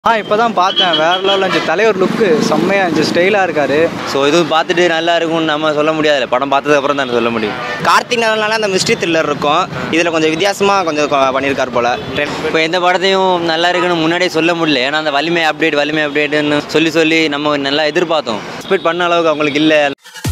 ஆ இப்போ தான் பார்த்தேன் வேற லெவலில் இருந்துச்சு தலைவர் லுக்கு செம்மையாக இருந்துச்சு ஸ்டைலாக இருக்காரு ஸோ இதுவும் பார்த்துட்டு நல்லா இருக்கும்னு நம்ம சொல்ல முடியாதுல்ல படம் பார்த்ததுக்கு அப்புறம் தான் சொல்ல முடியும் கார்த்திக் நகர்னால அந்த மிஸ்ட்ரி த்ரில்லர் இருக்கும் இதில் கொஞ்சம் வித்தியாசமாக கொஞ்சம் கொ- பண்ணியிருக்காரு போல இப்போ எந்த படத்தையும் நல்லா இருக்குன்னு முன்னாடியே சொல்ல முடியல ஏன்னா அந்த வலிமை அப்டேட் வலிமை அப்டேட்னு சொல்லி சொல்லி நம்ம நல்லா எதிர்பார்த்தோம் எக்ஸ்பெக்ட் பண்ண அளவுக்கு அவங்களுக்கு இல்லை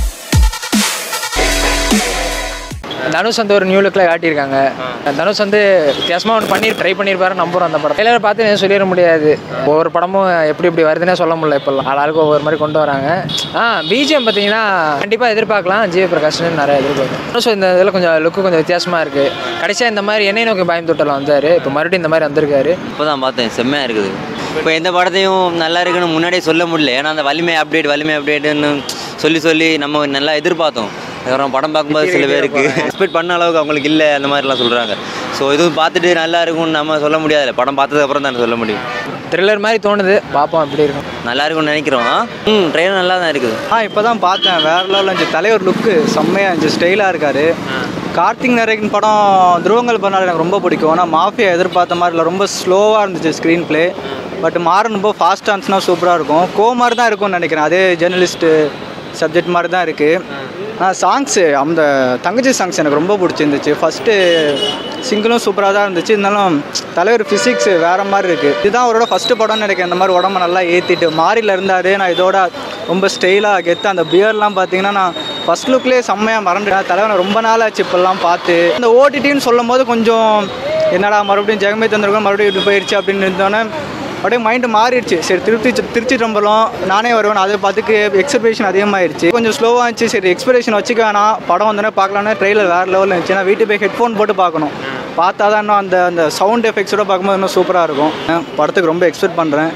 தனுஷ் வந்து ஒரு நியூ லுக்கில் காட்டியிருக்காங்க தனுஷ் வந்து வித்தியாசமாக ஒன்று பண்ணி ட்ரை பண்ணியிருப்பாரு நம்புறோம் அந்த படம் எல்லாரும் பார்த்து எதுவும் சொல்லிட முடியாது ஒவ்வொரு படமும் எப்படி இப்படி வருதுன்னே சொல்ல முடியல இப்போல்லாம் ஆளாளுக்கு ஒவ்வொரு மாதிரி கொண்டு வராங்க ஆ பிஜிஎம் பார்த்தீங்கன்னா கண்டிப்பாக எதிர்பார்க்கலாம் ஜிவி பிரகாஷ்னு நிறைய எதிர்பார்க்கலாம் தனுஷ் இந்த இதில் கொஞ்சம் லுக்கு கொஞ்சம் வித்தியாசமாக இருக்குது கடைசியாக இந்த மாதிரி என்னை நோக்கி பயம் தொட்டல வந்தார் இப்போ மறுபடியும் இந்த மாதிரி வந்திருக்காரு இப்போ தான் பார்த்தேன் செம்மையாக இருக்குது இப்போ எந்த படத்தையும் நல்லா இருக்குன்னு முன்னாடியே சொல்ல முடியல ஏன்னா அந்த வலிமை அப்டேட் வலிமை அப்டேட்னு சொல்லி சொல்லி நம்ம நல்லா எதிர்பார்த்தோம் அதுக்கப்புறம் படம் பார்க்கும்போது சில பேருக்கு எக்ஸ்பெக்ட் பண்ண அளவுக்கு அவங்களுக்கு இல்லை அந்த மாதிரிலாம் சொல்கிறாங்க ஸோ இதுவும் பார்த்துட்டு நல்லா இருக்கும்னு நம்ம சொல்ல முடியாதுல்ல படம் பார்த்ததுக்கு அப்புறம் தான் சொல்ல முடியும் த்ரில்லர் மாதிரி தோணுது பார்ப்போம் எப்படி இருக்கும் நல்லா இருக்கும்னு நினைக்கிறோம் ம் ட்ரெயின் நல்லா தான் இருக்குது ஆ இப்போ தான் பார்த்தேன் வேற லெவலில் இருந்துச்சு தலைவர் லுக்கு செம்மையாக இருந்துச்சு ஸ்டைலாக இருக்காரு கார்த்திக் நரேகன் படம் துருவங்கள் பண்ணால் எனக்கு ரொம்ப பிடிக்கும் ஆனால் மாஃபியா எதிர்பார்த்த மாதிரி இல்லை ரொம்ப ஸ்லோவாக இருந்துச்சு ஸ்க்ரீன் ப்ளே பட் மாறன் ரொம்ப ஃபாஸ்ட்டாக இருந்துச்சுன்னா சூப்பராக இருக்கும் கோ மாதிரி தான் இருக்கும்னு நினைக்கிறேன் அதே ஜேர்னலிஸ்ட்டு சப்ஜெக்ட் மாதிரி தான் இருக்குது ஆனால் சாங்ஸு அந்த தங்கச்சி சாங்ஸ் எனக்கு ரொம்ப பிடிச்சிருந்துச்சு ஃபஸ்ட்டு சிங்கிளும் சூப்பராக தான் இருந்துச்சு இருந்தாலும் தலைவர் ஃபிசிக்ஸ் வேறு மாதிரி இருக்குது இதுதான் அவரோட ஃபஸ்ட்டு படம்னு நினைக்கிறேன் இந்த மாதிரி உடம்ப நல்லா ஏற்றிட்டு மாறியில் இருந்தார் நான் இதோட ரொம்ப ஸ்டைலாக கெத்து அந்த பியர்லாம் பார்த்தீங்கன்னா நான் ஃபஸ்ட் லுக்லேயே செம்மையாக மறந்துட்டேன் தலைவனை ரொம்ப நாள் ஆச்சு இப்போல்லாம் பார்த்து இந்த ஓடிடின்னு சொல்லும் போது கொஞ்சம் என்னடா மறுபடியும் ஜெகமே தந்திருக்கோம் மறுபடியும் இப்படி போயிடுச்சு அப்படின்னு இருந்தோன்னே அப்படியே மைண்டு மாறிடுச்சு சரி திருச்சி திருச்சி டம்பலம் நானே வருவேன் அதை பார்த்துக்கு எக்ஸ்பெக்டேஷன் அதிகமாகிடுச்சு கொஞ்சம் ஸ்லோவாக இருந்துச்சு சரி எக்ஸ்பெக்டேஷன் வச்சுக்க வேணாம் படம் வந்தோடனே பார்க்கலாம்னா ட்ரெயிலர் வேறு லெவலில் இருந்துச்சு நான் வீட்டு போய் ஹெட்ஃபோன் போட்டு பார்க்கணும் பார்த்தா தான் இன்னும் அந்த அந்த சவுண்ட் எஃபெக்ட்ஸோட பார்க்கும்போது இன்னும் சூப்பராக இருக்கும் அஹ் படத்துக்கு ரொம்ப எக்ஸ்பெக்ட் பண்ணுறேன்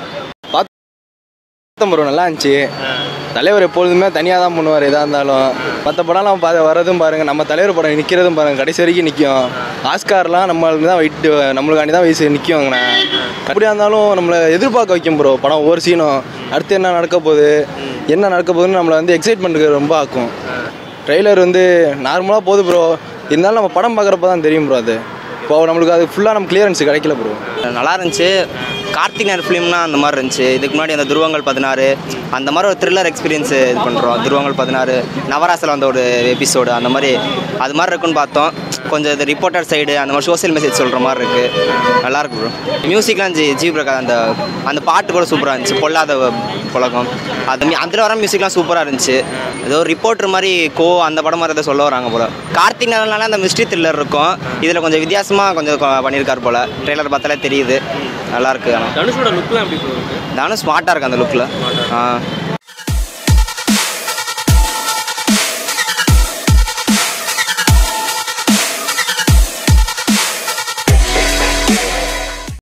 பார்த்தோம் ப்ரோ நல்லா இருந்துச்சு தலைவர் எப்பொழுதுமே தனியாக தான் பண்ணுவார் எதாக இருந்தாலும் மற்ற படம்லாம் பா வரதும் பாருங்கள் நம்ம தலைவர் படம் நிற்கிறதும் பாருங்கள் கடைசி வரைக்கும் நிற்கும் ஆஸ்கார்லாம் நம்மளுக்கு தான் வெயிட் நம்மளுக்காண்டி தான் வயசு நிற்குங்கண்ணே அப்படியா இருந்தாலும் நம்மளை எதிர்பார்க்க வைக்கும் ப்ரோ படம் ஒவ்வொரு சீனும் அடுத்து என்ன நடக்க போகுது என்ன நடக்க போகுதுன்னு நம்மளை வந்து எக்ஸைட்மெண்ட்டுக்கு ரொம்ப ஆக்கும் ட்ரெய்லர் வந்து நார்மலாக போகுது ப்ரோ இருந்தாலும் நம்ம படம் பார்க்குறப்ப தான் தெரியும் ப்ரோ அது இப்போ நம்மளுக்கு அது ஃபுல்லாக நம்ம கிளியரன்ஸ் கிடைக்கல ப்ரோ நல்லா இருந்துச்சு கார்த்திக் நகர் ஃபிலிம்னா அந்த மாதிரி இருந்துச்சு இதுக்கு முன்னாடி அந்த துருவங்கள் பதினாறு அந்த மாதிரி ஒரு த்ரில்லர் எக்ஸ்பீரியன்ஸ் இது பண்ணுறோம் துருவங்கள் பதினாறு நவராசில் வந்த ஒரு எபிசோடு அந்த மாதிரி அது மாதிரி இருக்குன்னு பார்த்தோம் கொஞ்சம் இது ரிப்போர்ட்டர் சைடு அந்த மாதிரி சோஷியல் மெசேஜ் சொல்கிற மாதிரி இருக்குது நல்லா இருக்கு ப்ரோ மியூசிக்லாம் ஜி ஜி பிரகாஷ் அந்த அந்த பாட்டு கூட சூப்பராக இருந்துச்சு பொல்லாத புலகம் அது மி- அதில் வர மியூசிக்லாம் சூப்பராக இருந்துச்சு ஏதோ ரிப்போர்ட்டர் மாதிரி கோ அந்த படம் மாதிரி ஏதோ சொல்ல வராங்க போல கார்த்திக் நகர்னால அந்த மிஸ்ட்ரி த்ரில்லர் இருக்கும் இதில் கொஞ்சம் வித்தியாசமாக கொஞ்சம் கொ- பண்ணியிருக்காரு போல ட்ரெய்லர் பார்த்தாலே தெரியுது நல்லா இருக்கு ஆனால் தனுஷோட லுக்லாம் எப்படி ப்ரோ இருக்கு தானும் ஸ்மார்ட்டாக இருக்கு அந்த லுக்கில் ஆ